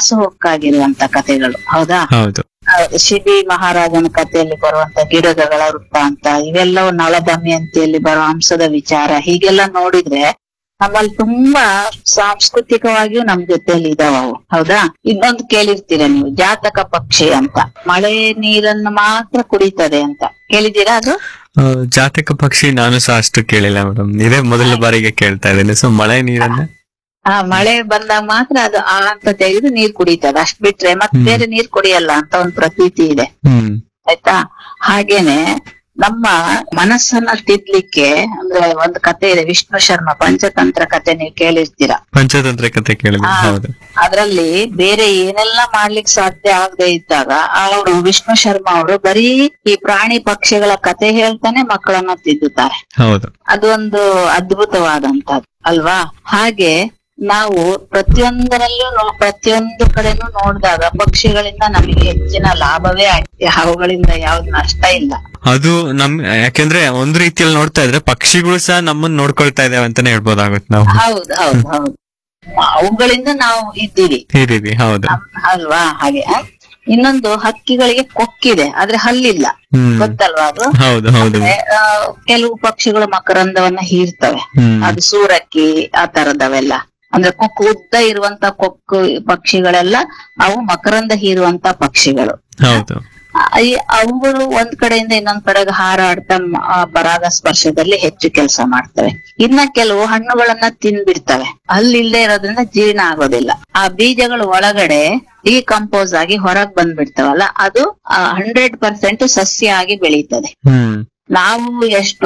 ದಾಸೋಹಕ್ಕಾಗಿರುವಂತ ಕಥೆಗಳು ಹೌದಾ ಹೌದು ಆ, ಶಿಬಿ ಮಹಾರಾಜನ ಕಥೆಯಲ್ಲಿ ಬರುವಂತ ಗಿಡಗಳ ವೃತ್ತಾಂತ ಇವೆಲ್ಲವೂ ನಳ ದಮಯಂತಿಯಲ್ಲಿ ಬರುವ ಹಂಸದ ವಿಚಾರ ಹೀಗೆಲ್ಲ ನೋಡಿದ್ರೆ ನಮ್ಮಲ್ಲಿ ತುಂಬಾ ಸಾಂಸ್ಕೃತಿಕವಾಗಿಯೂ ನಮ್ ಜೊತೆಯಲ್ಲಿ ಇದಾವ ಅವು ಹೌದಾ ಇನ್ನೊಂದು ಕೇಳಿರ್ತೀರ ನೀವು ಜಾತಕ ಪಕ್ಷಿ ಅಂತ ಮಳೆ ನೀರನ್ನು ಮಾತ್ರ ಕುಡಿತದೆ ಅಂತ ಕೇಳಿದ್ದೀರಾ ಅದು ಆ, ಜಾತಕ ಪಕ್ಷಿ ನಾನು ಸಹ ಅಷ್ಟು ಕೇಳಿಲ್ಲ ಮೇಡಮ್ ಇದೇ ಮೊದಲ ಬಾರಿಗೆ ಕೇಳ್ತಾ ಇದ್ದೇನೆ ಸೊ ಮಳೆ ನೀರನ್ನ ಆ ಮಳೆ ಬಂದಾಗ ಮಾತ್ರ ಅದು ಆ ಅಂತ ತೆಗೆದು ನೀರ್ ಕುಡಿತದೆ ಅಷ್ಟ್ ಬಿಟ್ರೆ ಮತ್ತೆ ಬೇರೆ ನೀರ್ ಕುಡಿಯಲ್ಲ ಅಂತ ಒಂದು ಪ್ರತೀತಿ ಇದೆ ಹ್ಮ್ ಆಯ್ತಾ ಹಾಗೇನೆ ನಮ್ಮ ಮನಸ್ಸನ್ನ ತಿದ್ಲಿಕ್ಕೆ ಅಂದ್ರೆ ಒಂದು ಕತೆ ಇದೆ ವಿಷ್ಣು ಶರ್ಮಾ ಪಂಚತಂತ್ರ ಕತೆ ನೀವು ಕೇಳಿರ್ತೀರಾ ಪಂಚತಂತ್ರ ಕತೆ ಕೇಳಿದೆ ಆ, ಹೌದು ಅದ್ರಲ್ಲಿ ಬೇರೆ ಏನೆಲ್ಲ ಮಾಡ್ಲಿಕ್ಕೆ ಸಾಧ್ಯ ಆಗದೆ ಇದ್ದಾಗ ಅವರು ವಿಷ್ಣು ಶರ್ಮಾ ಅವರು ಬರೀ ಈ ಪ್ರಾಣಿ ಪಕ್ಷಿಗಳ ಕತೆ ಹೇಳ್ತಾನೆ ಮಕ್ಕಳನ್ನ ತಿದ್ದುತ್ತಾರೆ ಹೌದು ಅದು ಒಂದು ಅದ್ಭುತವಾದಂತದ್ದು ಅಲ್ವಾ ಹಾಗೆ ನಾವು ಪ್ರತಿಯೊಂದರಲ್ಲೂ ನೋ- ಪ್ರತಿಯೊಂದು ಕಡೆನೂ ನೋಡಿದಾಗ ಪಕ್ಷಿಗಳಿಂದ ನಮಗೆ ಹೆಚ್ಚಿನ ಲಾಭವೇ ಆಗ್ತದೆ ಅವುಗಳಿಂದ ಯಾವ್ದು ನಷ್ಟ ಇಲ್ಲ ಅದು ನಮ್ ಯಾಕೆಂದ್ರೆ ಒಂದ್ ರೀತಿಯಲ್ಲಿ ನೋಡ್ತಾ ಇದ್ರೆ ಪಕ್ಷಿಗಳು ಸಹ ನಮ್ಮನ್ನ ನೋಡ್ಕೊಳ್ತಾ ಇದಾವೆ ಅಂತಾನೆ ಹೇಳ್ಬೋದಾಗುತ್ತೆ ನಾವು ಹೌದು ಹೌದು ಹೌದು ಅವುಗಳಿಂದ ನಾವು ಇದ್ದೀವಿ ಈ ರೀತಿ ಹೌದು ನಮ್- ಅಲ್ವಾ ಹಾಗೆ ಆ? ಇನ್ನೊಂದು ಹಕ್ಕಿಗಳಿಗೆ ಕೊಕ್ಕಿದೆ ಆದ್ರೆ ಹಲ್ಲಿಲ್ಲ ಹ್ಮ್ ಗೊತ್ತಲ್ವಾ ಅದು ಹೌದು ಹೌದು ಅಂದ್ರೆ, ಆ, ಕೆಲವು ಪಕ್ಷಿಗಳು ಮಕರಂದವನ್ನ ಹೀರ್ತವೆ ಹ್ಮ್ ಅದು ಸೂರಕ್ಕಿ ಆ ತರದವೆಲ್ಲ ಅಂದ್ರೆ ಕೊಕ್ಕು ಉದ್ದ ಇರುವಂತ ಕೊಕ್ಕು ಪಕ್ಷಿಗಳೆಲ್ಲ ಅವು ಮಕರಂದ ಹೀರುವಂತ ಪಕ್ಷಿಗಳು ಹೌದು ಆ, ಈ ಅವುಗಳು ಒಂದ್ ಕಡೆಯಿಂದ ಇನ್ನೊಂದ್ ಕಡೆಗೆ ಹಾರಾಡ್ತಾ ಮ- ಆ ಪರಾಗ ಸ್ಪರ್ಶದಲ್ಲಿ ಹೆಚ್ಚು ಕೆಲಸ ಮಾಡ್ತವೆ ಇನ್ನ ಕೆಲವು ಹಣ್ಣುಗಳನ್ನ ತಿನ್ಬಿಡ್ತವೆ ಅಲ್ಲಿಲ್ಲದೆ ಇರೋದ್ರಿಂದ ಜೀರ್ಣ ಆಗೋದಿಲ್ಲ ಆ ಬೀಜಗಳು ಒಳಗಡೆ ಡಿಕಂಪೋಸ್ ಆಗಿ ಹೊರಗ್ ಬಂದ್ಬಿಡ್ತಾವಲ್ಲ ಅದು ಹಂಡ್ರೆಡ್ ಪರ್ಸೆಂಟ್ ಸಸ್ಯ ಆಗಿ ಬೆಳೀತದೆ ಹ್ಮ್ ನಾವು ಎಷ್ಟೋ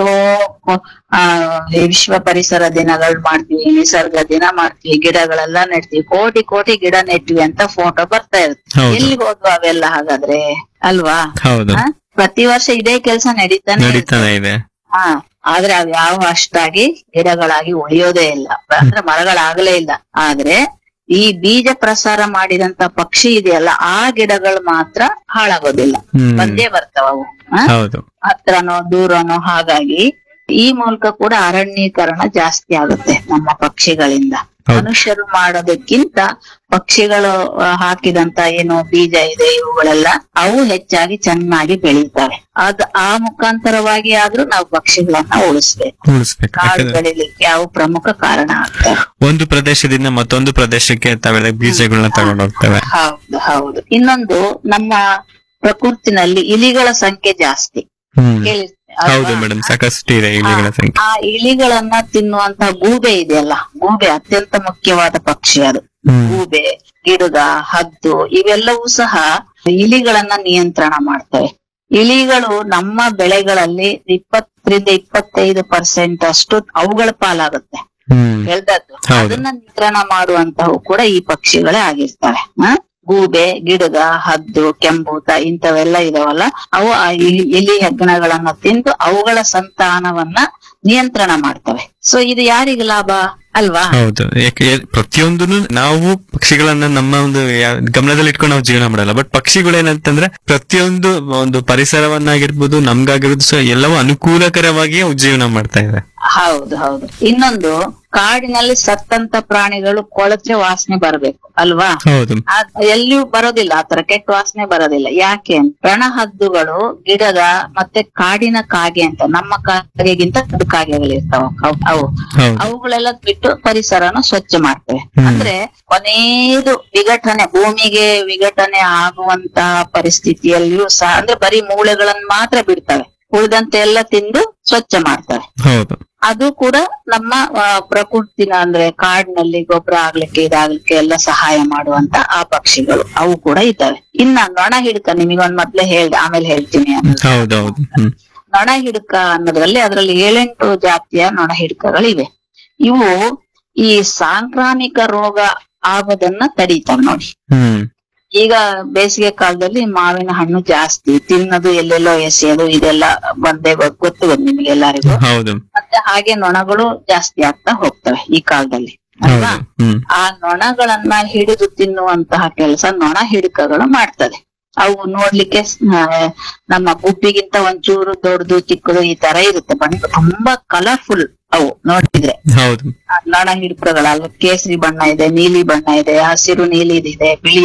ಆ ವಿಶ್ವ ಪರಿಸರ ದಿನಗಳು ಮಾಡ್ತೀವಿ ನಿಸರ್ಗ ದಿನ ಮಾಡ್ತೀವಿ ಗಿಡಗಳೆಲ್ಲ ನೆಡ್ತೀವಿ ಕೋಟಿ ಕೋಟಿ ಗಿಡ ನೆಟ್ವಿ ಅಂತ ಫೋಟೋ ಬರ್ತಾ ಇರುತ್ತೆ ಹೌದು. ಎಲ್ಲಿ ಹೋದ್ವು ಅವೆಲ್ಲ ಹಾಗಾದ್ರೆ ಅಲ್ವಾ ಹೌದು ಆ? ಪ್ರತಿ ವರ್ಷ ಇದೇ ಕೆಲಸ ನಡೀತಾನೆ ಇರುತ್ತೆ. ನಡೀತಾನೆ ಇದೆ ಹಾ ಆದ್ರೆ ಅವ್ ಯಾವ ಅಷ್ಟಾಗಿ ಗಿಡಗಳಾಗಿ ಉಳಿಯೋದೇ ಇಲ್ಲ ಅಂದ್ರೆ ಮರಗಳಾಗಲೇ ಇಲ್ಲ ಆದ್ರೆ ಈ ಬೀಜ ಪ್ರಸಾರ ಮಾಡಿದಂತ ಪಕ್ಷಿ ಇದೆಯಲ್ಲ ಆ ಗಿಡಗಳು ಮಾತ್ರ ಹಾಳಾಗೋದಿಲ್ಲ ಹ್ಮ್ ಬಂದೇ ಬರ್ತಾವ ಅವು ಆ? ಹೌದು ಹತ್ರನೋ ದೂರನೋ ಹಾಗಾಗಿ ಈ ಮೂಲಕ ಕೂಡ ಅರಣ್ಯೀಕರಣ ಜಾಸ್ತಿ ಆಗುತ್ತೆ ನಮ್ಮ ಪಕ್ಷಿಗಳಿಂದ ಹೌದು. ಮನುಷ್ಯರು ಮಾಡೋದಕ್ಕಿಂತ ಪಕ್ಷಿಗಳು ಆ, ಹಾಕಿದಂತ ಏನು ಬೀಜ ಇದೆ ಇವುಗಳೆಲ್ಲ ಅವು ಹೆಚ್ಚಾಗಿ ಚೆನ್ನಾಗಿ ಬೆಳೀತವೆ ಅದ್ ಆ ಮುಖಾಂತರವಾಗಿ ಆದ್ರೂ ನಾವು ಪಕ್ಷಿಗಳನ್ನ ಉಳಿಸ್ಬೇಕು ಉಳಿಸ್ಬೇಕು ಕಾಡು ಯಾಕಂದ್ರೆ ಬೆಳಿಲಿಕ್ಕೆ ಅವು ಪ್ರಮುಖ ಕಾರಣ ಆಗ್ತವೆ ಒಂದು ಪ್ರದೇಶದಿಂದ ಮತ್ತೊಂದು ಪ್ರದೇಶಕ್ಕೆ ತಾವೆಲ್ಲ ಬೀಜಗಳನ್ನ ತಗೊಂಡು ಹೋಗ್ತವೆ ಹೌದು ಹೌದು ಇನ್ನೊಂದು ನಮ್ಮ ಪ್ರಕೃತಿನಲ್ಲಿ ಇಲಿಗಳ ಸಂಖ್ಯೆ ಜಾಸ್ತಿ ಹ್ಮ್ ಕೇಳಿರ್ತೀವಿ ಹೌದು ಅಲ್ವಾ? ಮೇಡಮ್ ಸಾಕಷ್ಟು ಇದೆ ಇಲಿಗಳ ಸಂಖ್ಯೆ ಆ ಇಲಿಗಳನ್ನ ತಿನ್ನುವಂತ ಗೂಬೆ ಇದೆಯಲ್ಲ ಗೂಬೆ ಅತ್ಯಂತ ಮುಖ್ಯವಾದ ಪಕ್ಷಿ ಅದು ಹ್ಮ್ ಗೂಬೆ ಗಿಡುಗ ಹದ್ದು ಇವೆಲ್ಲವೂ ಸಹ ಇಲಿಗಳನ್ನ ನಿಯಂತ್ರಣ ಮಾಡ್ತವೆ ಇಲಿಗಳು ನಮ್ಮ ಬೆಳೆಗಳಲ್ಲಿ ಇಪ್ಪತ್ತರಿಂದ ಇಪ್ಪತ್ತೈದು ಪರ್ಸೆಂಟ್ ಅಷ್ಟು ಅವುಗಳ ಪಾಲಾಗುತ್ತೆ ಹ್ಮ್ ಹೇಳ್ದದ್ದು ಹೌದು. ಅದನ್ನ ನಿಯಂತ್ರಣ ಮಾಡುವಂತವು ಕೂಡ ಈ ಪಕ್ಷಿಗಳೇ ಆಗಿರ್ತವೆ ಹ? ಗೂಬೆ ಗಿಡಗ ಹದ್ದು ಕೆಂಬೂತ ಇಂಥವೆಲ್ಲ ಇದಾವಲ್ಲ ಅವು ಆ ಇಲಿ ಇಲಿ ಹೆಗ್ಗಣಗಳನ್ನ ತಿಂದು ಅವುಗಳ ಸಂತಾನವನ್ನ ನಿಯಂತ್ರಣ ಮಾಡ್ತವೆ ಸೊ ಇದು ಯಾರಿಗೆ ಲಾಭ ಅಲ್ವಾ ಹೌದು ಯಾಕೆ ಪ್ರತಿಯೊಂದನ್ನು ನಾವು ಪಕ್ಷಿಗಳನ್ನ ನಮ್ಮ ಒಂದು ಯಾ- ಗಮನದಲ್ಲಿ ಇಟ್ಕೊಂಡು ನಾವು ಜೀವನ ಮಾಡಲ್ಲ ಬಟ್ ಪಕ್ಷಿಗಳು ಏನಂತಂದ್ರೆ ಪ್ರತಿಯೊಂದು ಒಂದು ಪರಿಸರವನ್ನಾಗಿರ್ಬೋದು ನಮ್ಗಾಗಿರ್ಬೋದು ಸೊ ಎಲ್ಲವೂ ಅನುಕೂಲಕರವಾಗಿ ಅವು ಜೀವನ ಮಾಡ್ತಾ ಇದೆ ಹೌದು ಹೌದು ಇನ್ನೊಂದು ಕಾಡಿನಲ್ಲಿ ಸತ್ತಂತ ಪ್ರಾಣಿಗಳು ಕೊಳಚೆ ವಾಸನೆ ಬರಬೇಕು ಅಲ್ವಾ ಹೌದು ಅದ್ ಎಲ್ಲಿಯೂ ಬರೋದಿಲ್ಲ ಆತರ ಕೆಟ್ಟ ವಾಸನೆ ಬರೋದಿಲ್ಲ ಯಾಕೆ ಅಂತ ರಣಹದ್ದುಗಳು ಗಿಡದ ಮತ್ತೆ ಕಾಡಿನ ಕಾಗೆ ಅಂತ ನಮ್ಮ ಕಾಗೆಗಿಂತ ಅದು ಕಾಗೆಗಳಿರ್ತಾವ ಅವ್- ಅವು ಹೌದು ಅವುಗಳೆಲ್ಲ ಬಿಟ್ಟು ಪರಿಸರನ ಸ್ವಚ್ಛ ಮಾಡ್ತವೆ ಹ್ಮ್. ಅಂದ್ರೆ ಕೊನೆಯದು ವಿಘಟನೆ ಭೂಮಿಗೆ ವಿಘಟನೆ ಆಗುವಂತಹ ಪರಿಸ್ಥಿತಿಯಲ್ಲಿಯೂ ಸಹ ಅಂದ್ರೆ ಬರೀ ಮೂಳೆಗಳನ್ನ ಮಾತ್ರ ಬಿಡ್ತವೆ ಉಳಿದಂತೆ ಎಲ್ಲ ತಿಂದು ಸ್ವಚ್ಛ ಮಾಡ್ತವೆ ಹೌದು ಅದು ಕೂಡ ನಮ್ಮ ಆ, ಪ್ರಕೃತಿನ ಅಂದ್ರೆ ಕಾಡಿನಲ್ಲಿ ಗೊಬ್ಬರ ಆಗ್ಲಿಕ್ಕೆ ಇದಾಗ್ಲಿಕ್ಕೆ ಎಲ್ಲ ಸಹಾಯ ಮಾಡುವಂತ ಆ ಪಕ್ಷಿಗಳು ಅವು ಕೂಡ ಇದ್ದಾವೆ ಇನ್ನ ನೊಣ ಹಿಡ್ಕ ನಿಮಗೊಂದ್ ಮೊದ್ಲೇ ಹೇಳ್ದೆ ಆಮೇಲೆ ಹೇಳ್ತೀನಿ ಅನ್ನೋದು. ಹೌದೌದು ಹ್ಮ್ ನೊಣ ಹಿಡ್ಕ ಅನ್ನೋದ್ರಲ್ಲಿ ಅದರಲ್ಲಿ ಏಳೆಂಟು ಜಾತಿಯ ನೊಣ ಹಿಡ್ಕಗಳಿವೆ ಇವು ಈ ಸಾಂಕ್ರಾಮಿಕ ರೋಗ ಆಗೋದನ್ನ ತಡೀತಾವ ನೋಡಿ ಹ್ಮ್ ಈಗ ಬೇಸಿಗೆ ಕಾಲದಲ್ಲಿ ಮಾವಿನ ಹಣ್ಣು ಜಾಸ್ತಿ ತಿನ್ನೋದು ಎಲ್ಲೆಲ್ಲೋ ಎಸೆಯೋದು ಇದೆಲ್ಲ ಬಂದೇ ಗೊ- ಗೊತ್ತು ಗೊತ್ತು ನಿಮ್ಗೆಲ್ಲರಿಗೂ ಹೌದು ಮತ್ತೆ ಹಾಗೆ ನೊಣಗಳು ಜಾಸ್ತಿ ಆಗ್ತಾ ಹೋಗ್ತವೆ ಈ ಕಾಲದಲ್ಲಿ ಅಲ್ವಾ ಹೌದು ಹ್ಮ್ ಆ ನೊಣಗಳನ್ನ ಹಿಡಿದು ತಿನ್ನುವಂತಹ ಕೆಲಸ ನೊಣ ಹಿಡುಕಗಳು ಮಾಡ್ತದೆ ಅವು ನೋಡ್ಲಿಕ್ಕೆ ಸ್- ಆ, ನಮ್ಮ ಗುಬ್ಬಿಗಿಂತ ಒಂಚೂರು ದೊಡ್ಡದು ಚಿಕ್ಕದು ಈ ತರ ಇರುತ್ತೆ ಬಣ್ಣ ತುಂಬಾ ಕಲರ್ಫುಲ್ ಅವು ನೋಡಿದ್ರೆ ಹೌದು ಆ ನೊಣ ಹಿಡುಕಗಳ ಕೇಸರಿ ಬಣ್ಣ ಇದೆ ನೀಲಿ ಬಣ್ಣ ಇದೆ ಹಸಿರು ನೀಲಿ ಇದೆ ಬಿಳಿ